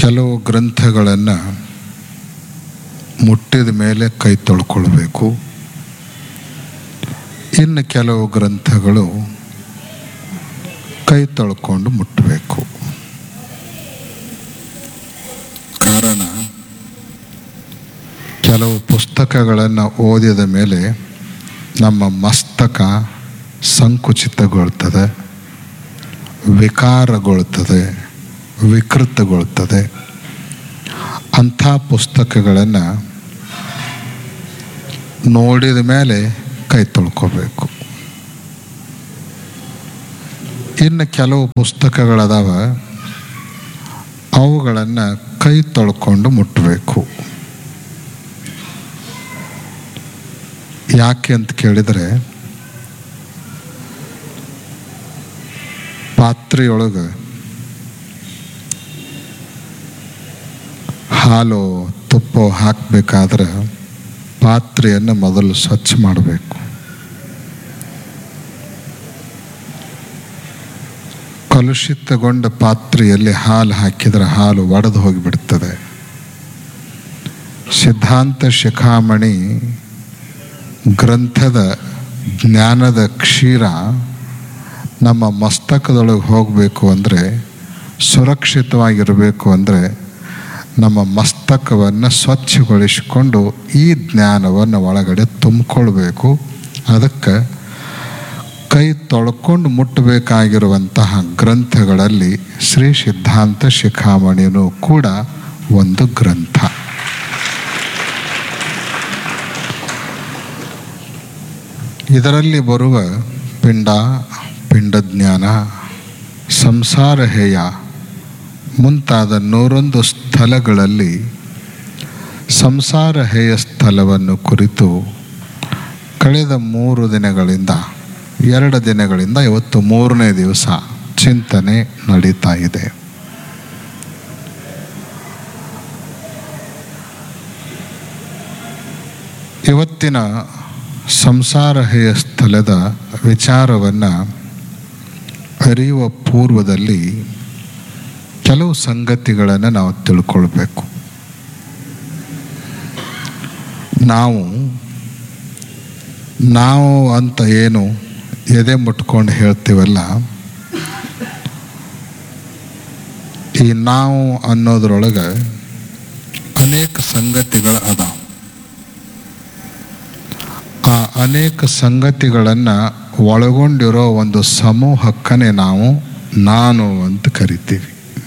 ಕೆಲವು ಗ್ರಂಥಗಳನ್ನು ಮುಟ್ಟಿದ ಮೇಲೆ ಕೈ ತೊಳ್ಕೊಳ್ಬೇಕು ಇನ್ನು ಕೆಲವು ಗ್ರಂಥಗಳು ಕೈ ತೊಳ್ಕೊಂಡು ಮುಟ್ಟಬೇಕು ಕಾರಣ ಕೆಲವು ಪುಸ್ತಕಗಳನ್ನು ಓದಿದ ಮೇಲೆ ನಮ್ಮ ಮಸ್ತಕ ಸಂಕುಚಿತಗೊಳ್ತದೆ ವಿಕಾರಗೊಳ್ತದೆ ವಿಕೃತಗೊಳ್ತದೆ ಅಂಥ ಪುಸ್ತಕಗಳನ್ನು ನೋಡಿದ ಮೇಲೆ ಕೈ ತೊಳ್ಕೋಬೇಕು ಇನ್ನು ಕೆಲವು ಪುಸ್ತಕಗಳದಾವ ಅವುಗಳನ್ನು ಕೈ ತೊಳ್ಕೊಂಡು ಮುಟ್ಟಬೇಕು ಯಾಕೆ ಅಂತ ಕೇಳಿದರೆ ಪಾತ್ರೆಯೊಳಗೆ ಹಾಲು ತುಪ್ಪ ಹಾಕಬೇಕಾದ್ರೆ ಪಾತ್ರೆಯನ್ನು ಮೊದಲು ಸ್ವಚ್ಛ ಮಾಡಬೇಕು ಕಲುಷಿತಗೊಂಡ ಪಾತ್ರೆಯಲ್ಲಿ ಹಾಲು ಹಾಕಿದರೆ ಹಾಲು ಒಡೆದು ಹೋಗಿಬಿಡ್ತದೆ ಸಿದ್ಧಾಂತ ಶಿಖಾಮಣಿ ಗ್ರಂಥದ ಜ್ಞಾನದ ಕ್ಷೀರ ನಮ್ಮ ಮಸ್ತಕದೊಳಗೆ ಹೋಗಬೇಕು ಅಂದರೆ ಸುರಕ್ಷಿತವಾಗಿರಬೇಕು ಅಂದರೆ ನಮ್ಮ ಮಸ್ತಕವನ್ನು ಸ್ವಚ್ಛಗೊಳಿಸಿಕೊಂಡು ಈ ಜ್ಞಾನವನ್ನು ಒಳಗಡೆ ತುಂಬಿಕೊಳ್ಬೇಕು ಅದಕ್ಕೆ ಕೈ ತೊಳ್ಕೊಂಡು ಮುಟ್ಟಬೇಕಾಗಿರುವಂತಹ ಗ್ರಂಥಗಳಲ್ಲಿ ಶ್ರೀ ಸಿದ್ಧಾಂತ ಶಿಖಾಮಣಿನೂ ಕೂಡ ಒಂದು ಗ್ರಂಥ ಇದರಲ್ಲಿ ಬರುವ ಪಿಂಡ ಪಿಂಡಜ್ಞಾನ ಸಂಸಾರ ಹೇಯ ಮುಂತಾದ ನೂರೊಂದು ಸ್ಥಳಗಳಲ್ಲಿ ಸಂಸಾರ ಹೇಯ ಸ್ಥಳವನ್ನು ಕುರಿತು ಕಳೆದ ಮೂರು ದಿನಗಳಿಂದ ಎರಡು ದಿನಗಳಿಂದ ಇವತ್ತು ಮೂರನೇ ದಿವಸ ಚಿಂತನೆ ನಡೀತಾ ಇದೆ ಇವತ್ತಿನ ಸಂಸಾರ ಹೇಯ ಸ್ಥಳದ ವಿಚಾರವನ್ನು ಅರಿಯುವ ಪೂರ್ವದಲ್ಲಿ ಕೆಲವು ಸಂಗತಿಗಳನ್ನು ನಾವು ತಿಳ್ಕೊಳ್ಬೇಕು ನಾವು ನಾವು ಅಂತ ಏನು ಎದೆ ಮುಟ್ಕೊಂಡು ಹೇಳ್ತೀವಲ್ಲ ಈ ನಾವು ಅನ್ನೋದ್ರೊಳಗೆ ಅನೇಕ ಸಂಗತಿಗಳು ಅದಾವ ಆ ಅನೇಕ ಸಂಗತಿಗಳನ್ನು ಒಳಗೊಂಡಿರೋ ಒಂದು ಸಮೂಹಕ್ಕನೇ ನಾವು ನಾನು ಅಂತ ಕರಿತೀವಿ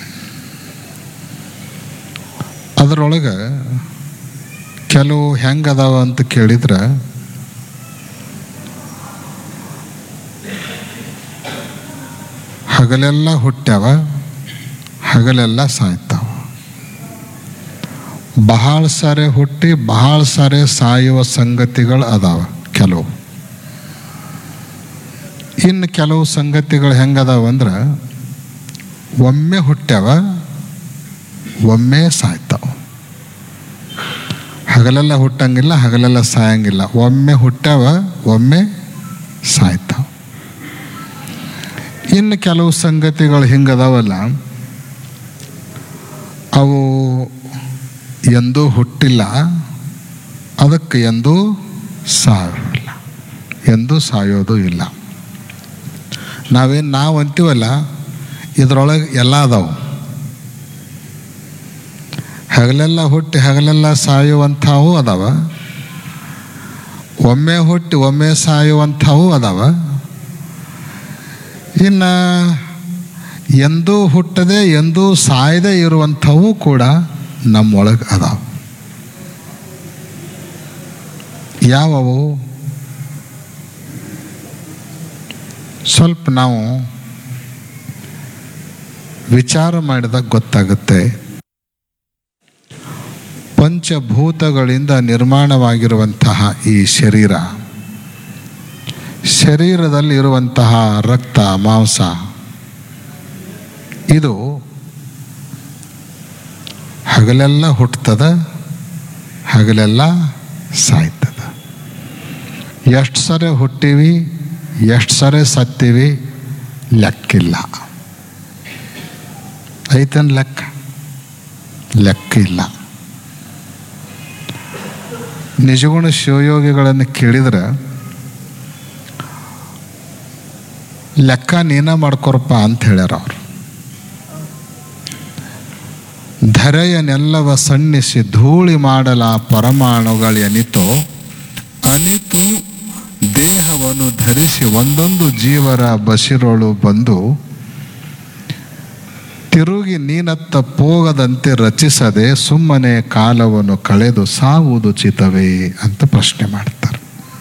ಅದರೊಳಗೆ ಕೆಲವು ಹೆಂಗದಾವ ಅಂತ ಕೇಳಿದ್ರೆ ಹಗಲೆಲ್ಲ ಹುಟ್ಟ್ಯಾವ ಹಗಲೆಲ್ಲ ಸಾಯ್ತಾವ ಬಹಳ ಸಾರೆ ಹುಟ್ಟಿ ಬಹಳ ಸಾರೆ ಸಾಯುವ ಸಂಗತಿಗಳು ಅದಾವ ಕೆಲವು ಇನ್ನು ಕೆಲವು ಸಂಗತಿಗಳು ಹೆಂಗದಾವ ಅಂದ್ರೆ ಒಮ್ಮೆ ಹುಟ್ಟ್ಯಾವ ಒಮ್ಮೆ ಸಾಯ್ತಾವ ಹಗಲೆಲ್ಲ ಹುಟ್ಟಂಗಿಲ್ಲ ಹಗಲೆಲ್ಲ ಸಾಯಂಗಿಲ್ಲ ಒಮ್ಮೆ ಹುಟ್ಟ್ಯಾವ ಒಮ್ಮೆ ಸಾಯ್ತಾವ ಇನ್ನು ಕೆಲವು ಸಂಗತಿಗಳು ಹಿಂಗದಾವಲ್ಲ ಅವು ಎಂದೂ ಹುಟ್ಟಿಲ್ಲ ಅದಕ್ಕೆ ಎಂದೂ ಸಾವಿಲ್ಲ ಎಂದೂ ಸಾಯೋದು ಇಲ್ಲ ನಾವೇನು ನಾವು ಅಂತೀವಲ್ಲ ಇದರೊಳಗೆ ಎಲ್ಲ ಅದಾವು ಹಗಲೆಲ್ಲ ಹುಟ್ಟಿ ಹಗಲೆಲ್ಲ ಸಾಯುವಂಥವು ಅದಾವ ಒಮ್ಮೆ ಹುಟ್ಟಿ ಒಮ್ಮೆ ಸಾಯುವಂಥವು ಅದಾವ ಇನ್ನು ಎಂದೂ ಹುಟ್ಟದೆ ಎಂದೂ ಸಾಯದೆ ಇರುವಂಥವು ಕೂಡ ನಮ್ಮೊಳಗೆ ಅದಾವ ಯಾವುವು ಸ್ವಲ್ಪ ನಾವು ವಿಚಾರ ಮಾಡಿದಾಗ ಗೊತ್ತಾಗುತ್ತೆ ಪಂಚಭೂತಗಳಿಂದ ನಿರ್ಮಾಣವಾಗಿರುವಂತಹ ಈ ಶರೀರ ಶರೀರದಲ್ಲಿ ಇರುವಂತಹ ರಕ್ತ ಮಾಂಸ ಇದು ಹಗಲೆಲ್ಲ ಹುಟ್ಟುತ್ತದ ಹಗಲೆಲ್ಲ ಸಾಯ್ತದ ಎಷ್ಟು ಸರಿ ಹುಟ್ಟಿವಿ ಎಷ್ಟು ಸರಿ ಸತ್ತೀವಿ ಲೆಕ್ಕಿಲ್ಲ ಐತನ್ ಲೆಕ್ಕ ಲೆಕ್ಕ ಇಲ್ಲ ನಿಜಗುಣ ಶಿವಯೋಗಿಗಳನ್ನು ಕೇಳಿದ್ರೆ ಲೆಕ್ಕ ನೀನ ಮಾಡ್ಕೊರಪ್ಪ ಅಂತ ಹೇಳ್ಯಾರ ಅವರು ಧರೆಯನೆಲ್ಲವ ಸಣ್ಣಿಸಿ ಧೂಳಿ ಮಾಡಲ ಪರಮಾಣುಗಳೆನಿತೋ ಅನಿತು ದೇಹವನ್ನು ಧರಿಸಿ ಒಂದೊಂದು ಜೀವರ ಬಸಿರೊಳು ಬಂದು ತಿರುಗಿ ನೀನತ್ತ ಪೋಗದಂತೆ ರಚಿಸದೆ ಸುಮ್ಮನೆ ಕಾಲವನ್ನು ಕಳೆದು ಸಾವುದು ಚಿತವೇ ಅಂತ ಪ್ರಶ್ನೆ ಮಾಡ್ತಾರೆ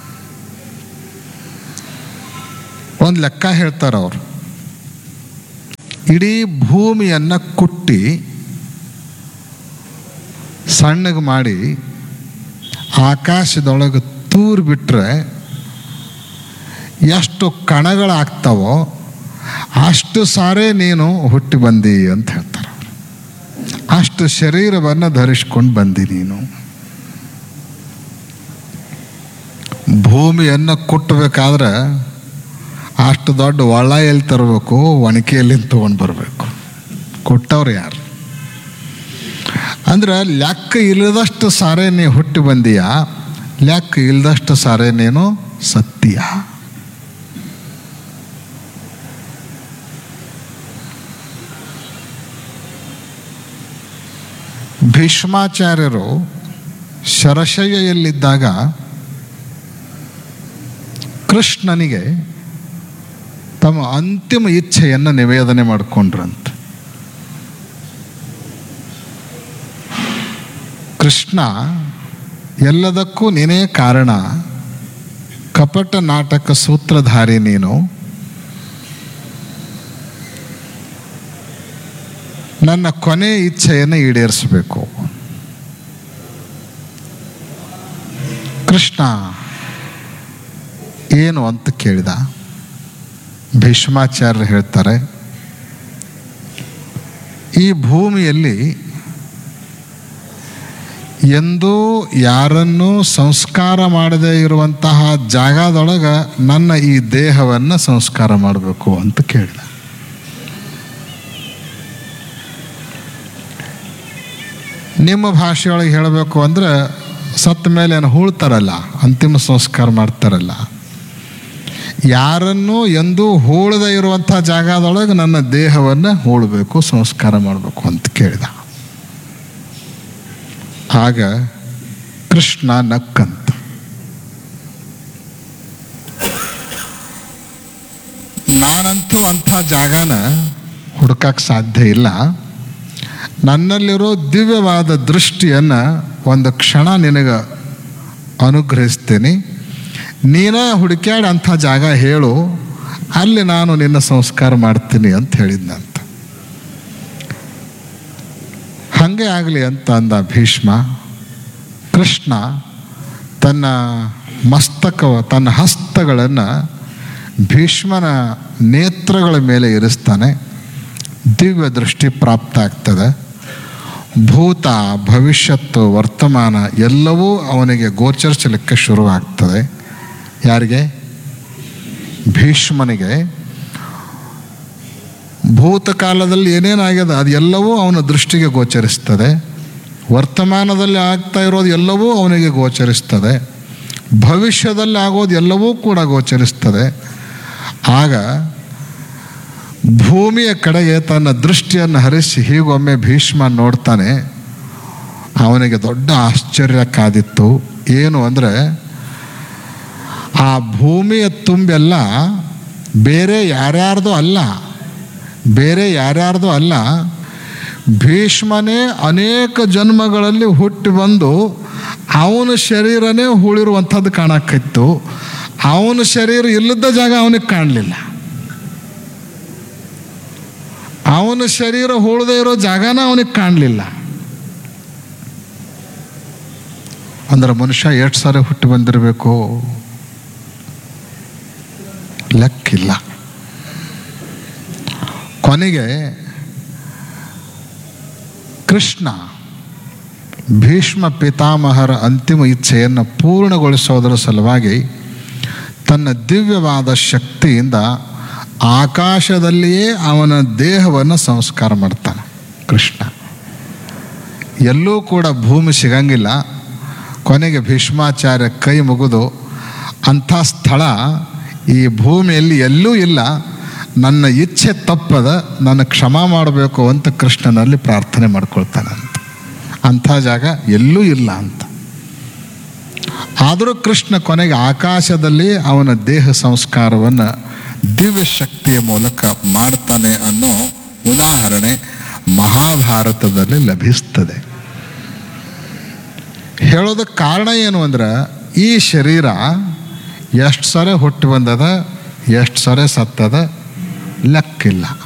ಒಂದು ಲೆಕ್ಕ ಹೇಳ್ತಾರೆ ಅವರು ಇಡೀ ಭೂಮಿಯನ್ನ ಕುಟ್ಟಿ ಸಣ್ಣಗೆ ಮಾಡಿ ಆಕಾಶದೊಳಗೆ ತೂರು ಬಿಟ್ಟರೆ ಎಷ್ಟು ಕಣಗಳಾಗ್ತಾವೋ ಅಷ್ಟು ಸಾರೇ ನೀನು ಹುಟ್ಟಿ ಬಂದಿ ಅಂತ ಹೇಳ್ತಾರೆ ಅವ್ರು. ಅಷ್ಟು ಶರೀರವನ್ನು ಧರಿಸ್ಕೊಂಡು ಬಂದಿ ನೀನು ಭೂಮಿಯನ್ನು ಕುಟ್ಟಬೇಕಾದ್ರೆ ಅಷ್ಟು ದೊಡ್ಡ ಒಳ ಎಲ್ಲಿ ತರಬೇಕು ಒಣಕೆಯಲ್ಲಿ ತೊಗೊಂಡು ಬರಬೇಕು ಕೊಟ್ಟವ್ರು ಯಾರು ಅಂದ್ರೆ ಲೆಕ್ಕ ಇಲ್ಲದಷ್ಟು ಸಾರೆ ನೀ ಹುಟ್ಟಿ ಬಂದೀಯ ಲೆಕ್ಕ ಇಲ್ಲದಷ್ಟು ಸಾರೆ ನೀನು ಸತ್ಯ ಭೀಷ್ಮಾಚಾರ್ಯರು ಶರಶಯ್ಯಲ್ಲಿದ್ದಾಗ ಕೃಷ್ಣನಿಗೆ ತಮ್ಮ ಅಂತಿಮ ಇಚ್ಛೆಯನ್ನು ನಿವೇದನೆ ಮಾಡಿಕೊಂಡ್ರಂತೆ ಕೃಷ್ಣ ಎಲ್ಲದಕ್ಕೂ ನೀನೇ ಕಾರಣ ಕಪಟ ನಾಟಕ ಸೂತ್ರಧಾರಿ ನೀನು ನನ್ನ ಕೊನೆ ಇಚ್ಛೆಯನ್ನು ಈಡೇರಿಸಬೇಕು ಕೃಷ್ಣ ಏನು ಅಂತ ಕೇಳಿದ ಭೀಷ್ಮಾಚಾರ್ಯರು ಹೇಳ್ತಾರೆ ಈ ಭೂಮಿಯಲ್ಲಿ ಎಂದೂ ಯಾರನ್ನೂ ಸಂಸ್ಕಾರ ಮಾಡದೇ ಇರುವಂತಹ ಜಾಗದೊಳಗೆ ನನ್ನ ಈ ದೇಹವನ್ನು ಸಂಸ್ಕಾರ ಮಾಡಬೇಕು ಅಂತ ಕೇಳಿದ ನಿಮ್ಮ ಭಾಷೆಯೊಳಗೆ ಹೇಳಬೇಕು ಅಂದ್ರೆ ಸತ್ತ ಮೇಲೆ ಏನು ಹೂಳ್ತಾರಲ್ಲ ಅಂತಿಮ ಸಂಸ್ಕಾರ ಮಾಡ್ತಾರಲ್ಲ ಯಾರನ್ನೂ ಎಂದೂ ಹೂಳದೇ ಇರುವಂಥ ಜಾಗದೊಳಗೆ ನನ್ನ ದೇಹವನ್ನು ಹೂಳಬೇಕು ಸಂಸ್ಕಾರ ಮಾಡಬೇಕು ಅಂತ ಕೇಳಿದ ಆಗ ಕೃಷ್ಣ ನಕ್ಕಂತ ನಾನಂತೂ ಅಂಥ ಜಾಗನ ಹುಡುಕಕ್ಕೆ ಸಾಧ್ಯ ಇಲ್ಲ ನನ್ನಲ್ಲಿರೋ ದಿವ್ಯವಾದ ದೃಷ್ಟಿಯನ್ನು ಒಂದು ಕ್ಷಣ ನಿನಗೆ ಅನುಗ್ರಹಿಸ್ತೀನಿ ನೀನ ಹುಡುಕ್ಯಾಡಿ ಅಂಥ ಜಾಗ ಹೇಳು ಅಲ್ಲಿ ನಾನು ನಿನ್ನ ಸಂಸ್ಕಾರ ಮಾಡ್ತೀನಿ ಅಂತ ಹೇಳಿದ್ನಂತ ಹಾಗೆ ಆಗಲಿ ಅಂತ ಅಂದ ಭೀಷ್ಮ ಕೃಷ್ಣ ತನ್ನ ಮಸ್ತಕ ತನ್ನ ಹಸ್ತಗಳನ್ನು ಭೀಷ್ಮನ ನೇತ್ರಗಳ ಮೇಲೆ ಇರಿಸ್ತಾನೆ ದಿವ್ಯ ದೃಷ್ಟಿ ಪ್ರಾಪ್ತ ಆಗ್ತದೆ ಭೂತ ಭವಿಷ್ಯತ್ತು ವರ್ತಮಾನ ಎಲ್ಲವೂ ಅವನಿಗೆ ಗೋಚರಿಸಲಿಕ್ಕೆ ಶುರುವಾಗ್ತದೆ ಯಾರಿಗೆ ಭೀಷ್ಮನಿಗೆ ಭೂತಕಾಲದಲ್ಲಿ ಏನೇನಾಗ್ಯದ ಅದು ಎಲ್ಲವೂ ಅವನ ದೃಷ್ಟಿಗೆ ಗೋಚರಿಸ್ತದೆ ವರ್ತಮಾನದಲ್ಲಿ ಆಗ್ತಾ ಇರೋದು ಎಲ್ಲವೂ ಅವನಿಗೆ ಗೋಚರಿಸ್ತದೆ ಭವಿಷ್ಯದಲ್ಲಿ ಆಗೋದು ಎಲ್ಲವೂ ಕೂಡ ಗೋಚರಿಸ್ತದೆ ಆಗ ಭೂಮಿಯ ಕಡೆಗೆ ತನ್ನ ದೃಷ್ಟಿಯನ್ನು ಹರಿಸಿ ಹೀಗೊಮ್ಮೆ ಭೀಷ್ಮ ನೋಡ್ತಾನೆ ಅವನಿಗೆ ದೊಡ್ಡ ಆಶ್ಚರ್ಯ ಕಾದಿತ್ತು ಏನು ಅಂದರೆ ಆ ಭೂಮಿಯ ತುಂಬೆಲ್ಲ ಬೇರೆ ಯಾರ್ಯಾರ್ದು ಅಲ್ಲ ಬೇರೆ ಯಾರ್ಯಾರ್ದು ಅಲ್ಲ ಭೀಷ್ಮನೇ ಅನೇಕ ಜನ್ಮಗಳಲ್ಲಿ ಹುಟ್ಟಿ ಬಂದು ಅವನ ಶರೀರನೇ ಹೂಳಿರುವಂಥದ್ದು ಕಾಣಕ್ಕಿತ್ತು ಅವನ ಶರೀರ ಇಲ್ಲದ ಜಾಗ ಅವನಿಗೆ ಕಾಣಲಿಲ್ಲ ಅವನ ಶರೀರ ಹೂಳದೇ ಇರೋ ಜಾಗನ ಅವನಿಗೆ ಕಾಣಲಿಲ್ಲ ಅಂದ್ರೆ ಮನುಷ್ಯ ಎಷ್ಟು ಸಾರಿ ಹುಟ್ಟಿ ಬಂದಿರಬೇಕು ಲೆಕ್ಕಿಲ್ಲ ಕೊನೆಗೆ ಕೃಷ್ಣ ಭೀಷ್ಮ ಪಿತಾಮಹರ ಅಂತಿಮ ಇಚ್ಛೆಯನ್ನು ಪೂರ್ಣಗೊಳಿಸೋದರ ಸಲುವಾಗಿ ತನ್ನ ದಿವ್ಯವಾದ ಶಕ್ತಿಯಿಂದ ಆಕಾಶದಲ್ಲಿಯೇ ಅವನ ದೇಹವನ್ನು ಸಂಸ್ಕಾರ ಮಾಡ್ತಾನೆ ಕೃಷ್ಣ ಎಲ್ಲೂ ಕೂಡ ಭೂಮಿ ಸಿಗಂಗಿಲ್ಲ ಕೊನೆಗೆ ಭೀಷ್ಮಾಚಾರ್ಯ ಕೈ ಮುಗಿದು ಅಂಥ ಸ್ಥಳ ಈ ಭೂಮಿಯಲ್ಲಿ ಎಲ್ಲೂ ಇಲ್ಲ ನನ್ನ ಇಚ್ಛೆ ತಪ್ಪದ ನನ್ನ ಕ್ಷಮ ಮಾಡಬೇಕು ಅಂತ ಕೃಷ್ಣನಲ್ಲಿ ಪ್ರಾರ್ಥನೆ ಮಾಡ್ಕೊಳ್ತಾನಂತ ಅಂಥ ಜಾಗ ಎಲ್ಲೂ ಇಲ್ಲ ಅಂತ ಆದರೂ ಕೃಷ್ಣ ಕೊನೆಗೆ ಆಕಾಶದಲ್ಲಿ ಅವನ ದೇಹ ಸಂಸ್ಕಾರವನ್ನು ದಿವ್ಯ ಶಕ್ತಿಯ ಮೂಲಕ ಮಾಡ್ತಾನೆ ಅನ್ನೋ ಉದಾಹರಣೆ ಮಹಾಭಾರತದಲ್ಲಿ ಲಭಿಸ್ತದೆ ಹೇಳೋದಕ್ಕೆ ಕಾರಣ ಏನು ಅಂದ್ರೆ ಈ ಶರೀರ ಎಷ್ಟು ಸರಿ ಹುಟ್ಟಿ ಬಂದದ ಎಷ್ಟು ಸರಿ ಸತ್ತದ ಲೆಕ್ಕಿಲ್ಲ